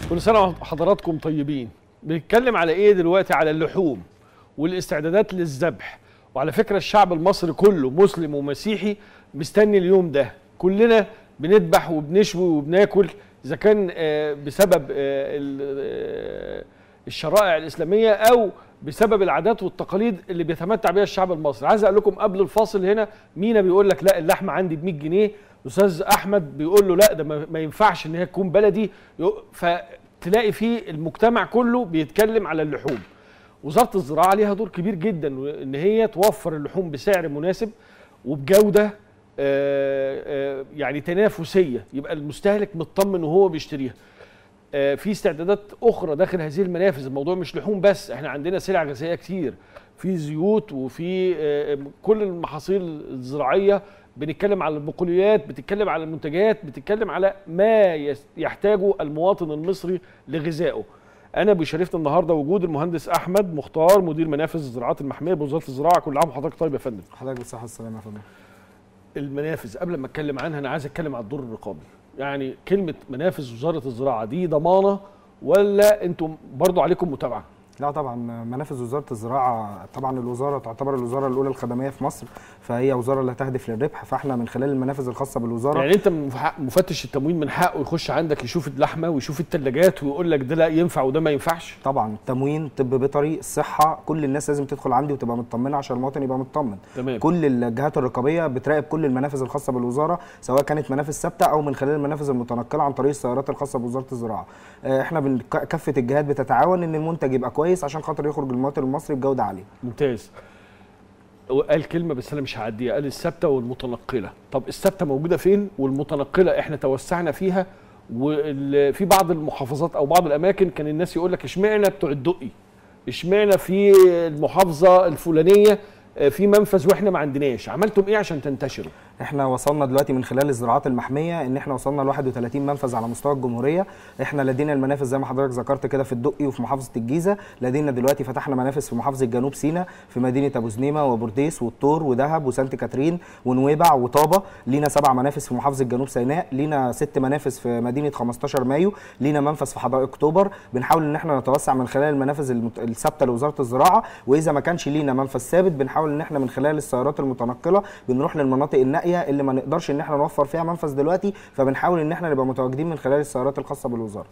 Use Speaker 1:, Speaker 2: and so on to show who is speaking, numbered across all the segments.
Speaker 1: كل سنه وحضراتكم طيبين بنتكلم على ايه دلوقتي على اللحوم والاستعدادات للذبح وعلى فكره الشعب المصري كله مسلم ومسيحي مستني اليوم ده كلنا بنذبح وبنشوي وبناكل اذا كان آه، بسبب آه، ال- آه، الشرائع الاسلاميه او بسبب العادات والتقاليد اللي بيتمتع بها الشعب المصري عايز اقول لكم قبل الفاصل هنا مينا بيقول لك لا اللحمه عندي ب 100 جنيه استاذ احمد بيقول له لا ده ما ما ينفعش ان هي تكون بلدي يق- فتلاقي في المجتمع كله بيتكلم على اللحوم وزاره الزراعه ليها دور كبير جدا ان هي توفر اللحوم بسعر مناسب وبجوده آه، آه، يعني تنافسيه يبقى المستهلك مطمن وهو بيشتريها آه، في استعدادات اخرى داخل هذه المنافذ الموضوع مش لحوم بس احنا عندنا سلع غذائيه كتير في زيوت وفي آه، كل المحاصيل الزراعيه بنتكلم على البقوليات بتتكلم على المنتجات بتتكلم على ما يس- يحتاجه المواطن المصري لغذائه انا بيشرفني النهارده وجود المهندس احمد مختار مدير منافذ الزراعات المحميه بوزاره الزراعه كل عام وحضرتك طيب يا فندم
Speaker 2: حضرتك بالصحة والسلامة يا فندم
Speaker 1: المنافذ قبل ما اتكلم عنها انا عايز اتكلم على الدور الرقابي يعني كلمه منافذ وزاره الزراعه دي ضمانه ولا انتم برضو عليكم متابعه
Speaker 2: لا طبعا منافذ وزارة الزراعة طبعا الوزارة تعتبر الوزارة الأولى الخدمية في مصر فهي وزارة لا تهدف للربح فاحنا من خلال المنافذ الخاصة بالوزارة
Speaker 1: يعني انت من حق- مفتش التموين من حقه يخش عندك يشوف اللحمه ويشوف الثلاجات ويقول لك ده لا ينفع وده ما ينفعش
Speaker 2: طبعا التموين طب بيطري الصحة كل الناس لازم تدخل عندي وتبقى مطمنة عشان المواطن يبقى مطمن
Speaker 1: تمام
Speaker 2: كل الجهات الرقابية بتراقب كل المنافذ الخاصة بالوزارة سواء كانت منافذ ثابتة أو من خلال المنافذ المتنقلة عن طريق السيارات الخاصة بوزارة الزراعة آه، احنا بن- ك- كافة الجهات بتتعاون ان المنتج يبقى كويس عشان خاطر يخرج المواطن المصري بجودة عالية
Speaker 1: ممتاز وقال كلمه بس انا مش هعديها قال الثابته والمتنقله طب الثابته موجوده فين والمتنقله احنا توسعنا فيها وفي بعض المحافظات او بعض الاماكن كان الناس يقول لك اشمعنى بتوع الدقي اشمعنى في المحافظه الفلانيه آه، في منفذ واحنا ما عندناش عملتم ايه عشان تنتشروا
Speaker 2: احنا وصلنا دلوقتي من خلال الزراعات المحميه ان احنا وصلنا ل 31 منفذ على مستوى الجمهوريه احنا لدينا المنافذ زي ما حضرتك ذكرت كده في الدقي وفي محافظه الجيزه لدينا دلوقتي فتحنا منافذ في محافظه جنوب سيناء في مدينه ابو زنيمه وبورديس والطور ودهب وسانت كاترين ونويبع وطابه لينا سبع منافذ في محافظه جنوب سيناء لينا ست منافذ في مدينه 15 مايو لينا منفذ في حدائق اكتوبر بنحاول ان احنا نتوسع من خلال المنافذ المت- الثابته لوزاره الزراعه واذا ما كانش لينا منفذ ثابت بنحاول ان احنا من خلال السيارات المتنقله بنروح للمناطق النائيه اللي ما نقدرش ان احنا نوفر فيها منفذ دلوقتي فبنحاول ان احنا نبقى متواجدين من خلال السيارات الخاصه بالوزاره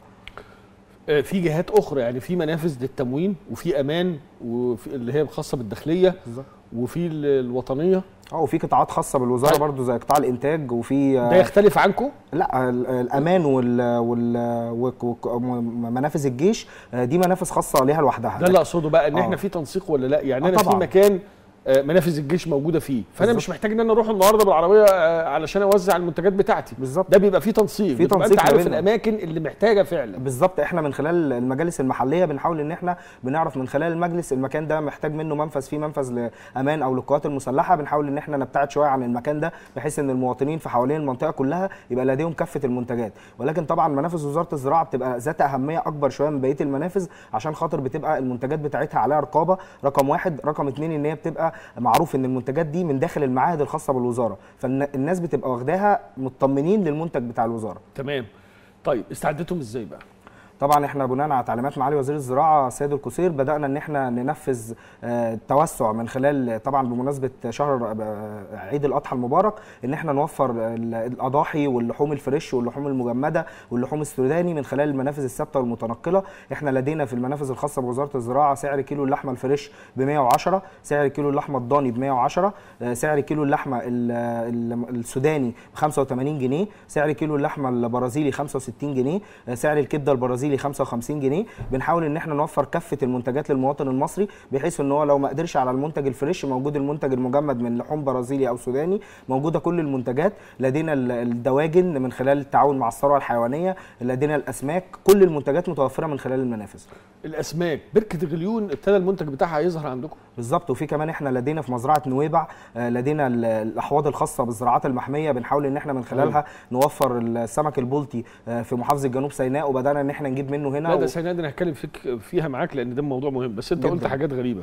Speaker 1: آه، في جهات اخرى يعني في منافذ للتموين وفي امان وفي اللي هي خاصه بالداخليه
Speaker 2: بالظبط
Speaker 1: وفي ال- الوطنيه
Speaker 2: اه وفي قطاعات خاصه بالوزاره
Speaker 1: طيب.
Speaker 2: برضو زي قطاع الانتاج وفي
Speaker 1: ده يختلف عنكم
Speaker 2: لا ال- الامان وال وال وك- وك- م- منافذ الجيش آه، دي منافذ خاصه ليها لوحدها
Speaker 1: ده اللي اقصده بقى ان
Speaker 2: آه.
Speaker 1: احنا في تنسيق ولا لا يعني
Speaker 2: آه
Speaker 1: انا في
Speaker 2: طبعاً.
Speaker 1: مكان آه، منافذ الجيش موجوده فيه فانا
Speaker 2: بالظبط.
Speaker 1: مش محتاج ان انا اروح النهارده بالعربيه آه، علشان اوزع المنتجات بتاعتي
Speaker 2: بالظبط
Speaker 1: ده بيبقى فيه تنسيق
Speaker 2: في
Speaker 1: بتبقى
Speaker 2: تنسيق
Speaker 1: انت
Speaker 2: ما
Speaker 1: عارف
Speaker 2: بيننا.
Speaker 1: الاماكن اللي محتاجه فعلا
Speaker 2: بالظبط احنا من خلال المجالس المحليه بنحاول ان احنا بنعرف من خلال المجلس المكان ده محتاج منه منفذ فيه منفذ لامان او للقوات المسلحه بنحاول ان احنا نبتعد شويه عن المكان ده بحيث ان المواطنين في حوالين المنطقه كلها يبقى لديهم كافه المنتجات ولكن طبعا منافذ وزاره الزراعه بتبقى ذات اهميه اكبر شويه من بقيه المنافذ عشان خاطر بتبقى المنتجات بتاعتها عليها رقابه رقم واحد رقم اتنين ان هي بتبقى معروف ان المنتجات دي من داخل المعاهد الخاصه بالوزاره فالناس بتبقى واخداها مطمنين للمنتج بتاع الوزاره
Speaker 1: تمام طيب استعدتم ازاي بقى
Speaker 2: طبعا احنا بناء على تعليمات معالي وزير الزراعه سيد القصير بدانا ان احنا ننفذ آه، توسع من خلال طبعا بمناسبه شهر آه، عيد الاضحى المبارك ان احنا نوفر ال- الاضاحي واللحوم الفريش واللحوم المجمده واللحوم السوداني من خلال المنافذ الثابته والمتنقله احنا لدينا في المنافذ الخاصه بوزاره الزراعه سعر كيلو اللحمه الفريش ب 110 سعر كيلو اللحمه الضاني ب 110 آه، سعر كيلو اللحمه ال- ال- السوداني ب 85 جنيه سعر كيلو اللحمه البرازيلي 65 جنيه آه، سعر الكبده البرازيلي 55 جنيه بنحاول ان احنا نوفر كافه المنتجات للمواطن المصري بحيث ان هو لو ما قدرش على المنتج الفريش موجود المنتج المجمد من لحوم برازيلي او سوداني موجوده كل المنتجات لدينا ال- الدواجن من خلال التعاون مع الثروه الحيوانيه لدينا الاسماك كل المنتجات متوفره من خلال المنافذ
Speaker 1: الاسماك بركه غليون ابتدى المنتج بتاعها يظهر عندكم
Speaker 2: بالظبط وفي كمان احنا لدينا في مزرعه نويبع آه، لدينا ال- الاحواض الخاصه بالزراعات المحميه بنحاول ان احنا من خلالها نوفر السمك البلطي آه، في محافظه جنوب سيناء وبدانا ان احنا نجيب منه هنا
Speaker 1: لا ده
Speaker 2: و-
Speaker 1: سيدنا انا هتكلم فيك فيها معاك لان ده موضوع مهم بس انت
Speaker 2: جداً.
Speaker 1: قلت حاجات غريبه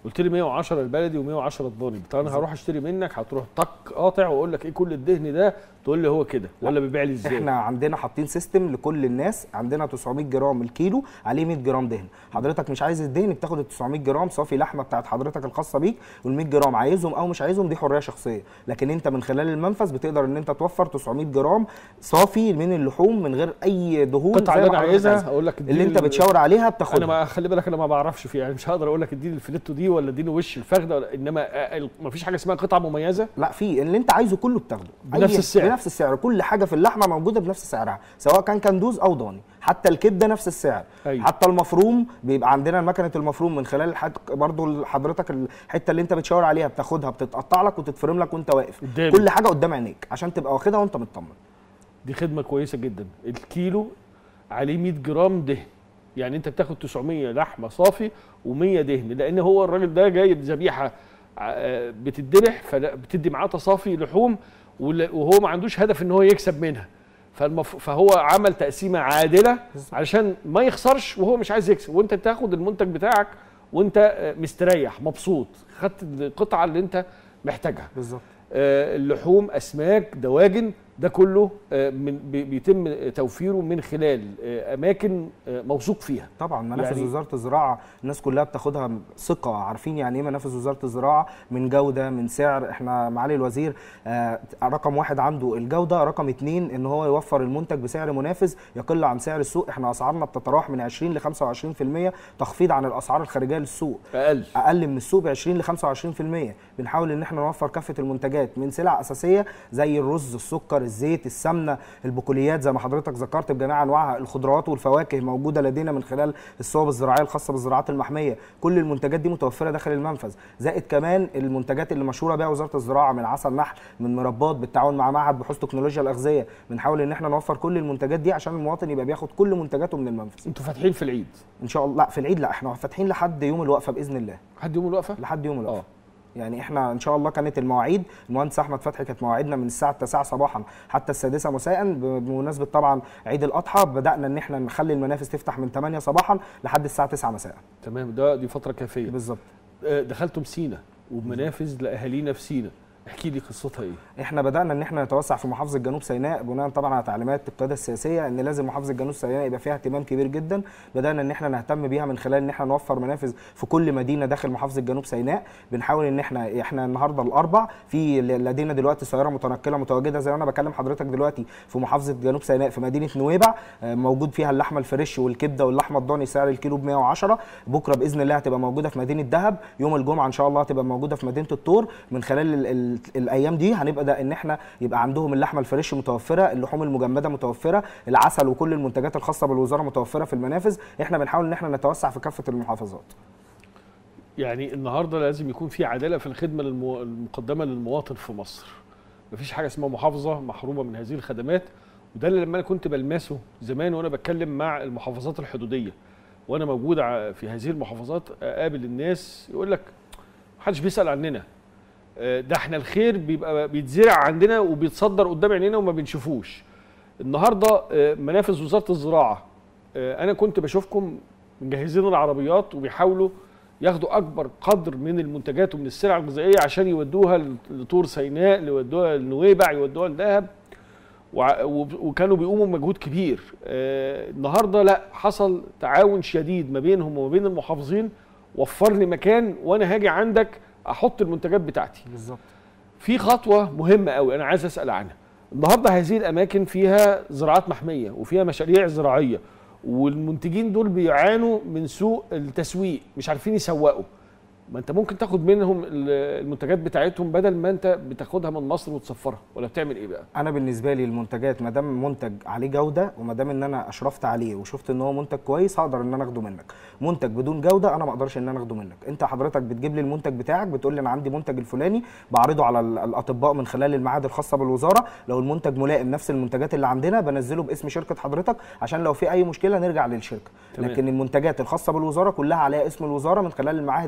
Speaker 1: قلت لي 110 البلدي و110 الضاني طب انا هروح اشتري منك هتروح طق قاطع واقول لك ايه كل الدهن ده تقول لي هو كده ولا بيبيع لي ازاي
Speaker 2: احنا عندنا حاطين سيستم لكل الناس عندنا 900 جرام الكيلو عليه 100 جرام دهن حضرتك مش عايز الدهن بتاخد ال 900 جرام صافي لحمه بتاعت حضرتك الخاصه بيك وال 100 جرام عايزهم او مش عايزهم دي حريه شخصيه لكن انت من خلال المنفذ بتقدر ان انت توفر 900 جرام صافي من اللحوم من غير اي دهون
Speaker 1: القطعه
Speaker 2: زي
Speaker 1: اللي
Speaker 2: ما
Speaker 1: انا
Speaker 2: حضرتك
Speaker 1: عايزها اقول لك
Speaker 2: اللي
Speaker 1: اديني
Speaker 2: انت
Speaker 1: ال-
Speaker 2: بتشاور عليها
Speaker 1: انا
Speaker 2: بتاخدها
Speaker 1: ما خلي بالك انا ما بعرفش فيها يعني مش هقدر اقول لك اديني الفليتو دي ولا اديني وش الفخده ولا انما ما فيش حاجه اسمها قطعه مميزه
Speaker 2: لا في اللي انت عايزه كله بتاخده
Speaker 1: بنفس
Speaker 2: أي-
Speaker 1: السعر.
Speaker 2: بنفس السعر كل حاجه في اللحمه موجوده بنفس سعرها سواء كان كندوز او ضاني حتى الكبده نفس السعر
Speaker 1: أيوة.
Speaker 2: حتى المفروم بيبقى عندنا مكنه المفروم من خلال حد برضو حضرتك الحته اللي انت بتشاور عليها بتاخدها بتتقطع لك وتتفرم لك وانت واقف
Speaker 1: قدامي.
Speaker 2: كل حاجه قدام عينيك عشان تبقى واخدها وانت مطمن
Speaker 1: دي خدمه كويسه جدا الكيلو عليه 100 جرام دهن يعني انت بتاخد 900 لحمه صافي و100 دهن لان هو الراجل ده جايب ذبيحه ع- بتتذبح فبتدي معاه تصافي لحوم ولا- وهو ما عندوش هدف ان هو يكسب منها فالمف... فهو عمل تقسيمه عادله علشان ما يخسرش وهو مش عايز يكسب وانت تاخد المنتج بتاعك وانت آه، مستريح مبسوط خدت القطعه اللي انت محتاجها
Speaker 2: بالظبط
Speaker 1: آه، اللحوم اسماك دواجن ده كله آه، من بي- بيتم توفيره من خلال آه، اماكن آه، موثوق فيها
Speaker 2: طبعا منافذ
Speaker 1: يعني-
Speaker 2: يعني وزاره الزراعه الناس كلها بتاخدها ثقه عارفين يعني ايه منافذ وزاره الزراعه من جوده من سعر احنا معالي الوزير آه رقم واحد عنده الجوده رقم اتنين ان هو يوفر المنتج بسعر منافس يقل عن سعر السوق احنا اسعارنا بتتراوح من 20 ل 25% تخفيض عن الاسعار الخارجيه للسوق
Speaker 1: اقل
Speaker 2: اقل من السوق ب 20 ل 25% بنحاول ان احنا نوفر كافه المنتجات من سلع اساسيه زي الرز السكر الزيت السمنه البقوليات زي ما حضرتك ذكرت بجميع انواعها الخضروات والفواكه موجوده لدينا من خلال الصوب الزراعيه الخاصه بالزراعات المحميه كل المنتجات دي متوفره داخل المنفذ زائد كمان المنتجات اللي مشهوره بها وزاره الزراعه من عسل نحل من مربات بالتعاون مع معهد بحوث تكنولوجيا الاغذيه بنحاول ان احنا نوفر كل المنتجات دي عشان المواطن يبقى بياخد كل منتجاته من المنفذ
Speaker 1: انتوا فاتحين في العيد
Speaker 2: ان شاء الله لا في العيد لا احنا فاتحين لحد يوم الوقفه باذن الله
Speaker 1: حد يوم الوقفه
Speaker 2: لحد يوم الوقفه
Speaker 1: اه
Speaker 2: يعني احنا ان شاء الله كانت المواعيد المهندس احمد فتحي كانت مواعيدنا من الساعه 9 صباحا حتى السادسه مساء ب- بمناسبه طبعا عيد الاضحى بدانا ان احنا نخلي المنافذ تفتح من 8 صباحا لحد الساعه 9 مساء
Speaker 1: تمام ده دي فتره كافيه
Speaker 2: بالظبط
Speaker 1: آه، دخلتم سينا وبمنافذ لاهالينا في سينا احكي لي قصتها ايه
Speaker 2: احنا بدانا ان احنا نتوسع في محافظه جنوب سيناء بناء طبعا على تعليمات القياده السياسيه ان لازم محافظه جنوب سيناء يبقى فيها اهتمام كبير جدا بدانا ان احنا نهتم بيها من خلال ان احنا نوفر منافذ في كل مدينه داخل محافظه جنوب سيناء بنحاول ان احنا احنا النهارده الاربع في ل- لدينا دلوقتي سياره متنقله متواجده زي ما انا بكلم حضرتك دلوقتي في محافظه جنوب سيناء في مدينه نويبع آه، موجود فيها اللحمه الفريش والكبده واللحمه الضاني سعر الكيلو ب 110 بكره باذن الله هتبقى موجوده في مدينه دهب يوم الجمعه ان شاء الله هتبقى موجوده في مدينه الطور من خلال ال ال الايام دي هنبدا ان احنا يبقى عندهم اللحمه الفريش متوفره اللحوم المجمده متوفره العسل وكل المنتجات الخاصه بالوزاره متوفره في المنافذ احنا بنحاول ان احنا نتوسع في كافه المحافظات
Speaker 1: يعني النهارده لازم يكون في عداله في الخدمه المو... المقدمه للمواطن في مصر مفيش حاجه اسمها محافظه محرومه من هذه الخدمات وده اللي لما انا كنت بلمسه زمان وانا بتكلم مع المحافظات الحدوديه وانا موجود ع- في هذه المحافظات اقابل الناس يقول لك محدش بيسال عننا آه، ده احنا الخير بيبقى بيتزرع عندنا وبيتصدر قدام عينينا وما بنشوفوش النهارده آه، منافذ وزاره الزراعه آه، انا كنت بشوفكم مجهزين العربيات وبيحاولوا ياخدوا اكبر قدر من المنتجات ومن السلع الغذائيه عشان يودوها ل- لطور سيناء يودوها لنويبع يودوها لدهب وع- وب- وكانوا بيقوموا بمجهود كبير آه، النهارده لا حصل تعاون شديد ما بينهم وما بين المحافظين وفر لي مكان وانا هاجي عندك احط المنتجات بتاعتي
Speaker 2: بالظبط
Speaker 1: في خطوه مهمه قوي انا عايز اسال عنها النهارده هذه الاماكن فيها زراعات محميه وفيها مشاريع زراعيه والمنتجين دول بيعانوا من سوء التسويق مش عارفين يسوقوا ما انت ممكن تاخد منهم ال- المنتجات بتاعتهم بدل ما انت بتاخدها من مصر وتصفرها ولا بتعمل ايه بقى
Speaker 2: انا بالنسبه لي المنتجات ما دام منتج عليه جوده وما دام ان انا اشرفت عليه وشفت ان هو منتج كويس هقدر ان انا اخده منك منتج بدون جوده انا ما اقدرش ان انا اخده منك انت حضرتك بتجيب لي المنتج بتاعك بتقول لي انا عندي منتج الفلاني بعرضه على ال- الاطباء من خلال المعاهد الخاصه بالوزاره لو المنتج ملائم نفس المنتجات اللي عندنا بنزله باسم شركه حضرتك عشان لو في اي مشكله نرجع للشركه
Speaker 1: تمام.
Speaker 2: لكن المنتجات الخاصه بالوزاره كلها عليها اسم الوزاره من خلال المعاهد البحثيه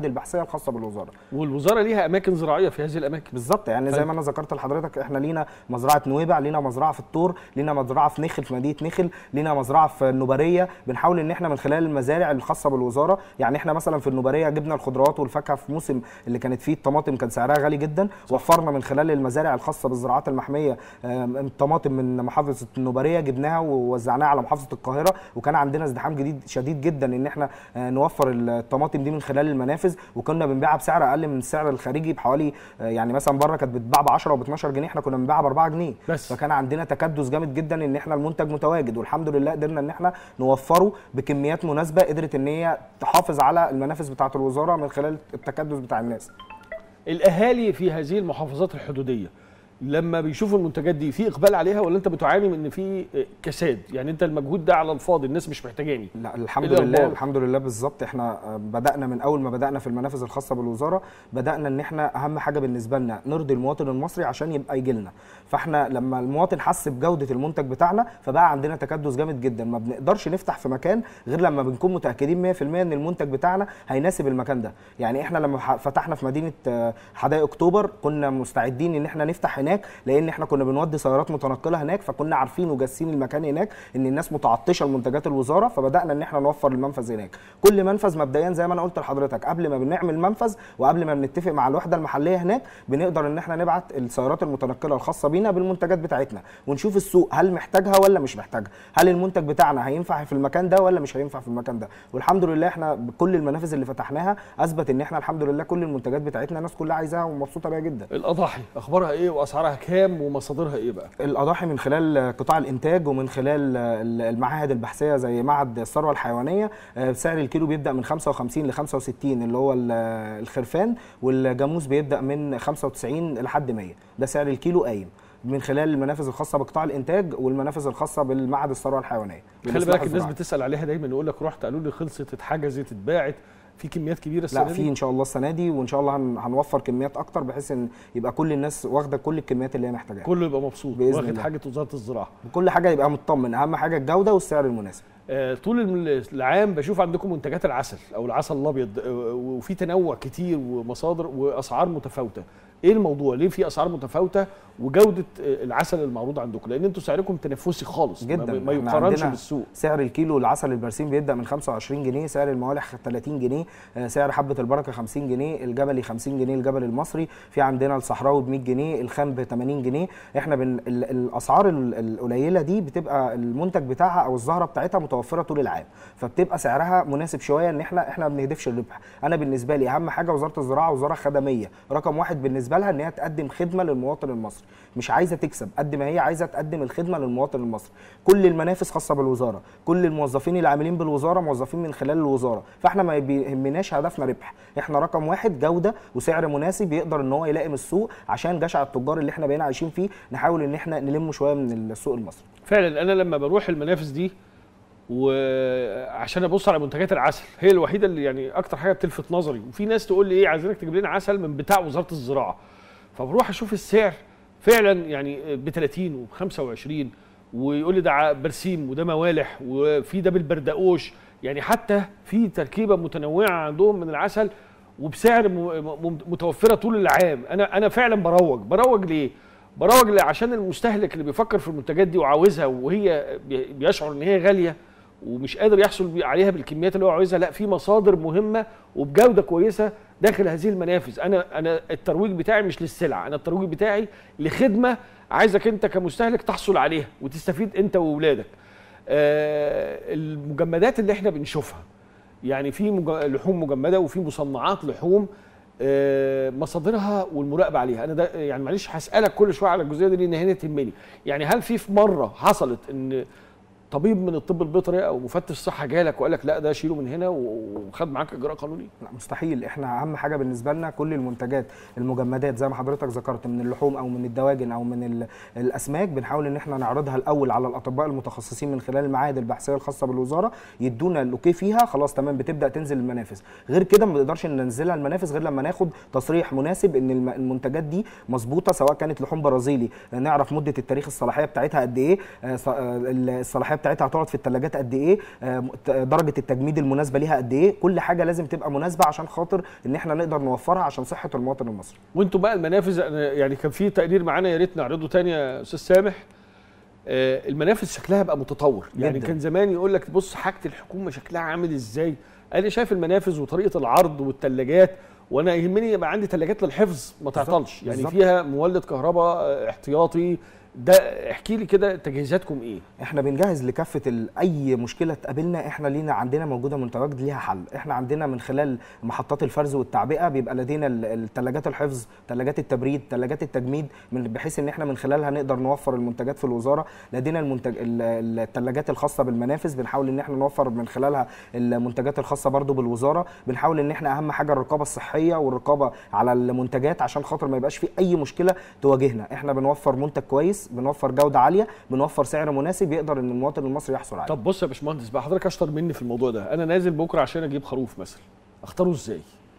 Speaker 2: الخاصه بالوزاره
Speaker 1: والوزاره ليها اماكن زراعيه في هذه الاماكن
Speaker 2: بالظبط يعني زي
Speaker 1: حلو.
Speaker 2: ما انا ذكرت لحضرتك احنا لينا مزرعه نويبع لينا مزرعه في الطور لينا مزرعه في نخل في مدينه نخل لينا مزرعه في النوباريه بنحاول ان احنا من خلال المزارع الخاصه بالوزاره يعني احنا مثلا في النوباريه جبنا الخضروات والفاكهه في موسم اللي كانت فيه الطماطم كان سعرها غالي جدا وفرنا من خلال المزارع الخاصه بالزراعات المحميه آم، الطماطم من محافظه النوباريه جبناها ووزعناها على محافظه القاهره وكان عندنا ازدحام جديد شديد جدا ان احنا آه، نوفر الطماطم دي من خلال المنافذ وكنا بنبيعها بسعر اقل من السعر الخارجي بحوالي آه، يعني مثلا بره كانت بتتباع ب 10 وب 12 جنيه احنا كنا بنبيعها ب 4 جنيه
Speaker 1: بس.
Speaker 2: فكان عندنا تكدس جامد جدا ان احنا المنتج متواجد والحمد لله قدرنا ان احنا نوفره بكميات مناسبه قدرت ان هي تحافظ على المنافذ بتاعه الوزاره من خلال التكدس بتاع الناس
Speaker 1: الاهالي في هذه المحافظات الحدوديه لما بيشوفوا المنتجات دي في اقبال عليها ولا انت بتعاني من ان في كساد يعني انت المجهود ده على الفاضي الناس مش محتاجاني
Speaker 2: لا الحمد
Speaker 1: إيه
Speaker 2: لله
Speaker 1: الأخبار؟
Speaker 2: الحمد لله بالظبط احنا آه، بدانا من اول ما بدانا في المنافذ الخاصه بالوزاره بدانا ان احنا اهم حاجه بالنسبه لنا نرضي المواطن المصري عشان يبقى يجي لنا فاحنا لما المواطن حس بجوده المنتج بتاعنا فبقى عندنا تكدس جامد جدا ما بنقدرش نفتح في مكان غير لما بنكون متاكدين 100% ان المنتج بتاعنا هيناسب المكان ده يعني احنا لما ح- فتحنا في مدينه آه، حدائق اكتوبر كنا مستعدين ان احنا نفتح هناك لان احنا كنا بنودي سيارات متنقله هناك فكنا عارفين وجاسين المكان هناك ان الناس متعطشه لمنتجات الوزاره فبدانا ان احنا نوفر المنفذ هناك كل منفذ مبدئيا زي ما انا قلت لحضرتك قبل ما بنعمل منفذ وقبل ما بنتفق مع الوحده المحليه هناك بنقدر ان احنا نبعت السيارات المتنقله الخاصه بينا بالمنتجات بتاعتنا ونشوف السوق هل محتاجها ولا مش محتاجها هل المنتج بتاعنا هينفع في المكان ده ولا مش هينفع في المكان ده والحمد لله احنا بكل المنافذ اللي فتحناها اثبت ان احنا الحمد لله كل المنتجات بتاعتنا الناس كلها عايزاها ومبسوطه بيها جدا
Speaker 1: الاضاحي اخبارها ايه واسعارها كام ومصادرها ايه بقى
Speaker 2: الاضاحي من خلال قطاع الانتاج ومن خلال المعاهد البحثيه زي معهد الثروه الحيوانيه آه، سعر الكيلو بيبدا من 55 ل 65 اللي هو ال- الخرفان والجاموس بيبدا من 95 لحد 100 ده سعر الكيلو قايم من خلال المنافذ الخاصه بقطاع الانتاج والمنافذ الخاصه بالمعهد الثروه الحيوانيه
Speaker 1: خلي
Speaker 2: والإصلاح
Speaker 1: بالك الناس
Speaker 2: الزراعي.
Speaker 1: بتسال عليها دايما يقول لك رحت قالوا لي خلصت اتحجزت اتباعت في كميات كبيره السنه
Speaker 2: لا
Speaker 1: دي
Speaker 2: في ان شاء الله السنه دي وان شاء الله هن- هنوفر كميات اكتر بحيث ان يبقى كل الناس واخده كل الكميات اللي هي محتاجاها
Speaker 1: كله يبقى مبسوط
Speaker 2: بإذن
Speaker 1: واخد
Speaker 2: الله.
Speaker 1: حاجه وزاره الزراعه
Speaker 2: كل حاجه يبقى مطمن اهم حاجه الجوده والسعر المناسب
Speaker 1: آه، طول الم- العام بشوف عندكم منتجات العسل او العسل الابيض آه، وفي تنوع كتير ومصادر واسعار متفاوته ايه الموضوع ليه في اسعار متفاوته وجوده آه، العسل المعروض عندكم لان انتوا سعركم تنافسي خالص
Speaker 2: جدا
Speaker 1: ما, ما
Speaker 2: إحنا
Speaker 1: يقارنش
Speaker 2: عندنا
Speaker 1: بالسوق
Speaker 2: سعر الكيلو العسل البرسيم بيبدا من 25 جنيه سعر الموالح 30 جنيه آه، سعر حبه البركه 50 جنيه الجبلي 50 جنيه الجبل المصري في عندنا الصحراوي ب 100 جنيه الخام ب 80 جنيه احنا بن ال- الاسعار ال- القليله دي بتبقى المنتج بتاعها او الزهره بتاعتها متوفره طول العام فبتبقى سعرها مناسب شويه ان احنا احنا ما بنهدفش الربح انا بالنسبه لي اهم حاجه وزاره الزراعه وزاره خدميه رقم واحد بالنسبه لها ان هي تقدم خدمه للمواطن المصري مش عايزه تكسب قد ما هي عايزه تقدم الخدمه للمواطن المصري كل المنافذ خاصه بالوزاره كل الموظفين اللي عاملين بالوزاره موظفين من خلال الوزاره فاحنا ما بيهمناش هدفنا ربح احنا رقم واحد جوده وسعر مناسب يقدر ان هو يلائم السوق عشان جشع التجار اللي احنا بقينا عايشين فيه نحاول ان احنا نلمه شويه من السوق المصري
Speaker 1: فعلا انا لما بروح المنافذ دي وعشان ابص على منتجات العسل هي الوحيده اللي يعني اكتر حاجه بتلفت نظري وفي ناس تقول لي ايه عايزينك تجيب لنا عسل من بتاع وزاره الزراعه فبروح اشوف السعر فعلا يعني ب 30 وب 25 ويقول لي ده ع- برسيم وده موالح وفي ده بالبردقوش يعني حتى في تركيبه متنوعه عندهم من العسل وبسعر م- م- متوفره طول العام انا انا فعلا بروج بروج ليه بروج ليه؟ عشان المستهلك اللي بيفكر في المنتجات دي وعاوزها وهي بي- بيشعر ان هي غاليه ومش قادر يحصل بي- عليها بالكميات اللي هو عاوزها لا في مصادر مهمه وبجوده كويسه داخل هذه المنافذ انا انا الترويج بتاعي مش للسلع انا الترويج بتاعي لخدمه عايزك انت كمستهلك تحصل عليها وتستفيد انت واولادك آه المجمدات اللي احنا بنشوفها يعني في مج- لحوم مجمده وفي مصنعات لحوم آه، مصادرها والمراقبه عليها انا ده يعني معلش هسالك كل شويه على الجزئيه دي لان هنا تهمني يعني هل في في مره حصلت ان طبيب من الطب البيطري او مفتش صحه جالك وقال لك لا ده شيله من هنا وخد معاك اجراء قانوني
Speaker 2: لا مستحيل احنا اهم حاجه بالنسبه لنا كل المنتجات المجمدات زي ما حضرتك ذكرت من اللحوم او من الدواجن او من ال- الاسماك بنحاول ان احنا نعرضها الاول على الاطباء المتخصصين من خلال المعاهد البحثيه الخاصه بالوزاره يدونا الاوكي فيها خلاص تمام بتبدا تنزل المنافذ غير كده ما بنقدرش ننزلها المنافذ غير لما ناخد تصريح مناسب ان الم- المنتجات دي مظبوطه سواء كانت لحوم برازيلي نعرف مده التاريخ الصلاحيه بتاعتها قد ايه آه، ص- آه، الصلاحيه بتاعتها هتقعد في الثلاجات قد ايه آه، م- ت- درجه التجميد المناسبه ليها قد ايه كل حاجه لازم تبقى مناسبه عشان خاطر ان احنا نقدر نوفرها عشان صحه المواطن المصري
Speaker 1: وانتوا بقى المنافذ أنا يعني كان في تقرير معانا يا ريت نعرضه تاني يا استاذ سامح آه، المنافذ شكلها بقى متطور يعني
Speaker 2: جداً.
Speaker 1: كان زمان يقول لك بص حاجه الحكومه شكلها عامل ازاي انا شايف المنافذ وطريقه العرض والثلاجات وانا يهمني يبقى عندي ثلاجات للحفظ ما
Speaker 2: بالظبط،
Speaker 1: تعطلش يعني
Speaker 2: بالظبط.
Speaker 1: فيها مولد كهرباء آه، احتياطي ده احكي لي كده تجهيزاتكم ايه
Speaker 2: احنا بنجهز لكافه ال- اي مشكله تقابلنا احنا لينا عندنا موجوده منتجات ليها حل احنا عندنا من خلال محطات الفرز والتعبئه بيبقى لدينا الثلاجات الحفظ ثلاجات التبريد ثلاجات التجميد من بحيث ان احنا من خلالها نقدر نوفر المنتجات في الوزاره لدينا المنتج الثلاجات الخاصه بالمنافذ بنحاول ان احنا نوفر من خلالها المنتجات الخاصه برضو بالوزاره بنحاول ان احنا اهم حاجه الرقابه الصحيه والرقابه على المنتجات عشان خاطر ما يبقاش في اي مشكله تواجهنا احنا بنوفر منتج كويس بنوفر جوده عاليه بنوفر سعر مناسب يقدر ان المواطن المصري يحصل عليه
Speaker 1: طب بص يا باشمهندس بقى حضرتك اشطر مني في الموضوع ده انا نازل بكره عشان اجيب خروف مثلا اختاره ازاي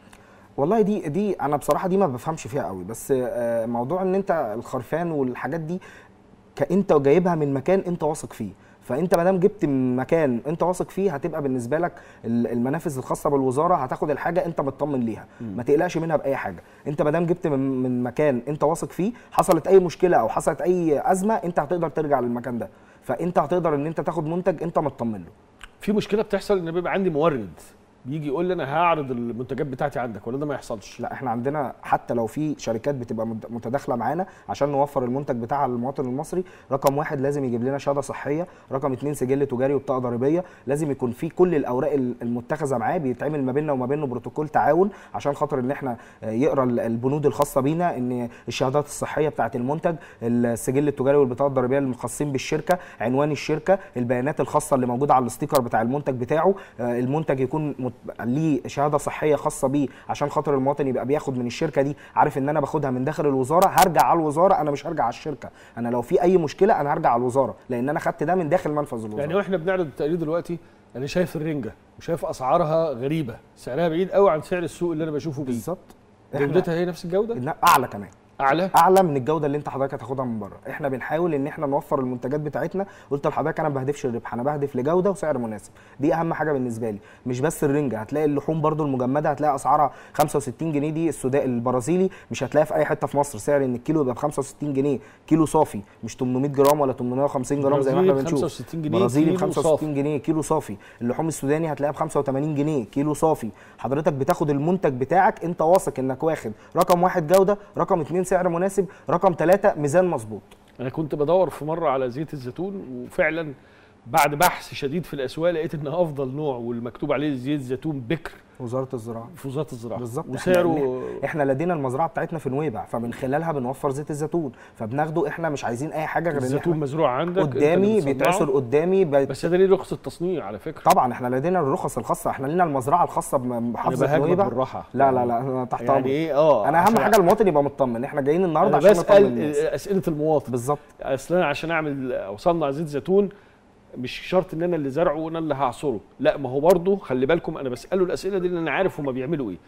Speaker 2: والله دي دي انا بصراحه دي ما بفهمش فيها قوي بس آه، موضوع ان انت الخرفان والحاجات دي كانت جايبها من مكان انت واثق فيه فانت ما دام جبت من مكان انت واثق فيه هتبقى بالنسبه لك ال- المنافذ الخاصه بالوزاره هتاخد الحاجه انت مطمن ليها ما تقلقش منها باي حاجه انت ما دام جبت من, من مكان انت واثق فيه حصلت اي مشكله او حصلت اي ازمه انت هتقدر ترجع للمكان ده فانت هتقدر ان انت تاخد منتج انت مطمن له
Speaker 1: في مشكله بتحصل ان بيبقى عندي مورد بيجي يقول لي انا هعرض المنتجات بتاعتي عندك ولا ده ما يحصلش
Speaker 2: لا احنا عندنا حتى لو في شركات بتبقى مت- متداخله معانا عشان نوفر المنتج بتاعها للمواطن المصري رقم واحد لازم يجيب لنا شهاده صحيه رقم اتنين سجل تجاري وبطاقه ضريبيه لازم يكون في كل الاوراق ال- المتخذه معاه بيتعمل ما بيننا وما بينه بروتوكول تعاون عشان خاطر ان احنا آه، يقرا ال- البنود الخاصه بينا ان الشهادات الصحيه بتاعه المنتج السجل التجاري والبطاقه الضريبيه المخصصين بالشركه عنوان الشركه البيانات الخاصه اللي موجوده على الاستيكر بتاع المنتج بتاعه آه، المنتج يكون مت... ليه شهاده صحيه خاصه بيه عشان خاطر المواطن يبقى بياخد من الشركه دي عارف ان انا باخدها من داخل الوزاره هرجع على الوزاره انا مش هرجع على الشركه انا لو في اي مشكله انا هرجع على الوزاره لان انا خدت ده من داخل منفذ الوزاره
Speaker 1: يعني واحنا بنعرض التقرير دلوقتي انا شايف الرنجه وشايف اسعارها غريبه سعرها بعيد قوي عن سعر السوق اللي انا بشوفه بيه
Speaker 2: بالظبط
Speaker 1: جودتها هي نفس الجوده
Speaker 2: إنها اعلى كمان
Speaker 1: اعلى
Speaker 2: اعلى من الجوده اللي انت حضرتك هتاخدها من بره احنا بنحاول ان احنا نوفر المنتجات بتاعتنا قلت لحضرتك انا ما بهدفش الربح انا بهدف لجوده وسعر مناسب دي اهم حاجه بالنسبه لي مش بس الرنجه هتلاقي اللحوم برضو المجمده هتلاقي اسعارها 65 جنيه دي السوداء البرازيلي مش هتلاقيها في اي حته في مصر سعر ان الكيلو يبقى ب 65 جنيه كيلو صافي مش 800 جرام ولا 850 جرام زي ما احنا
Speaker 1: برازيلي ب
Speaker 2: بنشوف
Speaker 1: 65 جنيه
Speaker 2: برازيلي ب
Speaker 1: كيلو
Speaker 2: 65
Speaker 1: صافي.
Speaker 2: جنيه كيلو صافي اللحوم السوداني هتلاقيها ب 85 جنيه كيلو صافي حضرتك بتاخد المنتج بتاعك انت واثق انك واخد رقم واحد جوده رقم اتنين سعر مناسب رقم ثلاثة ميزان مظبوط
Speaker 1: انا كنت بدور في مره على زيت الزيتون وفعلا بعد بحث شديد في الاسواق لقيت ان افضل نوع والمكتوب عليه زيت زيتون بكر
Speaker 2: وزاره الزراعه
Speaker 1: في وزاره الزراعه
Speaker 2: بالظبط
Speaker 1: وسعره
Speaker 2: احنا, احنا لدينا المزرعه بتاعتنا في نويبع فمن خلالها بنوفر زيت الزيتون فبناخده احنا مش عايزين اي حاجه غير ان
Speaker 1: الزيتون
Speaker 2: احنا
Speaker 1: مزروع عندك أنت
Speaker 2: قدامي
Speaker 1: اللي بتصنعه.
Speaker 2: بيتعصر قدامي بيت...
Speaker 1: بس ده ليه رخصه تصنيع على فكره
Speaker 2: طبعا احنا لدينا الرخص الخاصه احنا لينا المزرعه الخاصه
Speaker 1: انا
Speaker 2: بمحافظه
Speaker 1: بهاجمك
Speaker 2: نويبع
Speaker 1: بالراحه
Speaker 2: لا لا لا انا تحت
Speaker 1: يعني
Speaker 2: امرك
Speaker 1: ايه اه
Speaker 2: انا اهم
Speaker 1: عشان
Speaker 2: حاجه المواطن يبقى مطمن احنا جايين النهارده
Speaker 1: انا
Speaker 2: عشان نطمن
Speaker 1: بسال
Speaker 2: الناس
Speaker 1: اسئله المواطن
Speaker 2: بالظبط
Speaker 1: اصل انا عشان اعمل او اصنع زيت زيتون مش شرط ان انا اللي زرعه وانا اللي هعصره لا ما هو برضه خلي بالكم انا بساله الاسئله دي لان انا عارف هما بيعملوا ايه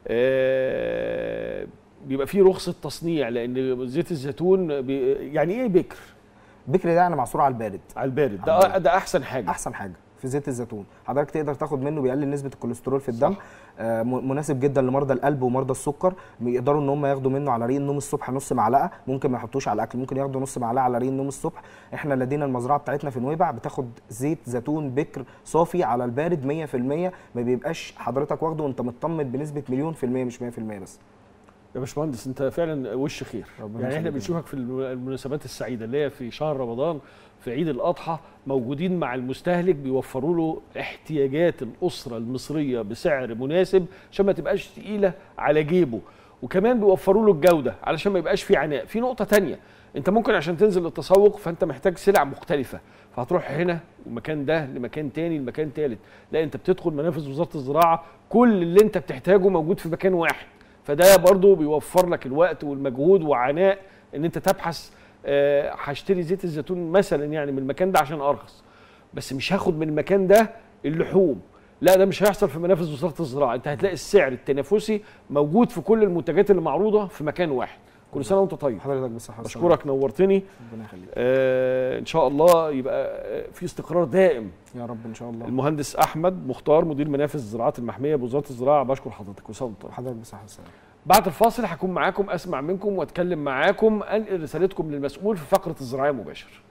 Speaker 1: آه بيبقى فيه رخصه تصنيع لان زيت الزيتون بي يعني ايه بكر
Speaker 2: بكري ده انا معصور على البارد
Speaker 1: على البارد
Speaker 2: على
Speaker 1: ده
Speaker 2: البارد.
Speaker 1: ده احسن حاجه
Speaker 2: احسن حاجه في زيت الزيتون حضرتك تقدر تاخد منه بيقلل نسبه الكوليسترول في الدم آه م- مناسب جدا لمرضى القلب ومرضى السكر يقدروا ان هم ياخدوا منه على ريق النوم الصبح نص معلقه ممكن ما يحطوش على الاكل ممكن ياخدوا نص معلقه على ريق النوم الصبح احنا لدينا المزرعه بتاعتنا في نويبع بتاخد زيت زيتون بكر صافي على البارد 100% ما بيبقاش حضرتك واخده وانت مطمن بنسبه مليون في الميه مش 100% بس
Speaker 1: يا باشمهندس انت فعلا وش خير
Speaker 2: ربنا
Speaker 1: يعني احنا
Speaker 2: يخليك.
Speaker 1: بنشوفك في الم- المناسبات السعيده اللي هي في شهر رمضان في عيد الاضحى موجودين مع المستهلك بيوفروا له احتياجات الاسره المصريه بسعر مناسب عشان ما تبقاش تقيله على جيبه وكمان بيوفروا له الجوده علشان ما يبقاش في عناء في نقطه تانية انت ممكن عشان تنزل للتسوق فانت محتاج سلع مختلفه فهتروح هنا ومكان ده لمكان تاني لمكان تالت لا انت بتدخل منافذ وزاره الزراعه كل اللي انت بتحتاجه موجود في مكان واحد فده برضو بيوفر لك الوقت والمجهود وعناء ان انت تبحث آه، هشتري زيت الزيتون مثلا يعني من المكان ده عشان ارخص بس مش هاخد من المكان ده اللحوم لا ده مش هيحصل في منافذ وزاره الزراعه انت هتلاقي السعر التنافسي موجود في كل المنتجات اللي معروضه في مكان واحد كل سنه وانت طيب
Speaker 2: حضرتك بالصحه والسلامه
Speaker 1: بشكرك نورتني
Speaker 2: ربنا يخليك
Speaker 1: آه ان شاء الله يبقى آه، في استقرار دائم
Speaker 2: يا رب ان شاء الله
Speaker 1: المهندس احمد مختار مدير منافذ الزراعات المحميه بوزاره الزراعه بشكر حضرتك كل سنه وانت طيب
Speaker 2: حضرتك بالصحه والسلامه
Speaker 1: بعد الفاصل هكون معاكم اسمع منكم واتكلم معاكم انقل رسالتكم للمسؤول في فقره الزراعيه مباشر